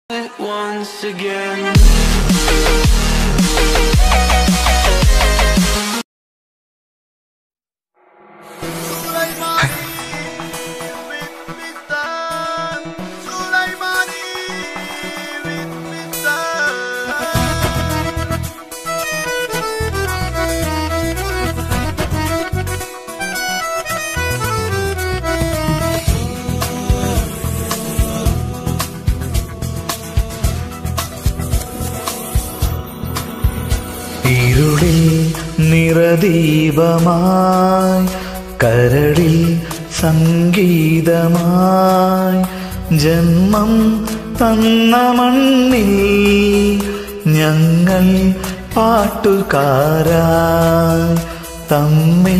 it once again. ഇരുളിൽ നിറദീപമായി കരളിൽ സംഗീതമായി ജന്മം തന്ന മണ്ണിൽ ഞങ്ങൾ പാട്ടുകാരായി തമ്മിൽ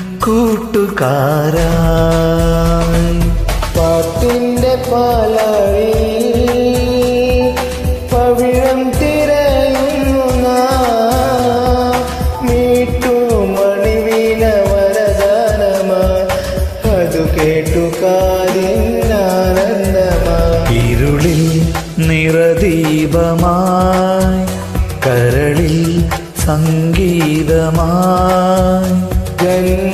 കൂട്ടുകാരായി പാട്ടിന്റെ പാലാഴിയിൽ പവിഴം തിരയുന്നു നാം. മീട്ടും മണിവീണ വരദാനമായി അതു കേട്ടു കാതിനാനന്ദമായി ഇരുളിൽ നിറദീപമായി കരളിൽ സംഗീതമായി ജന്മ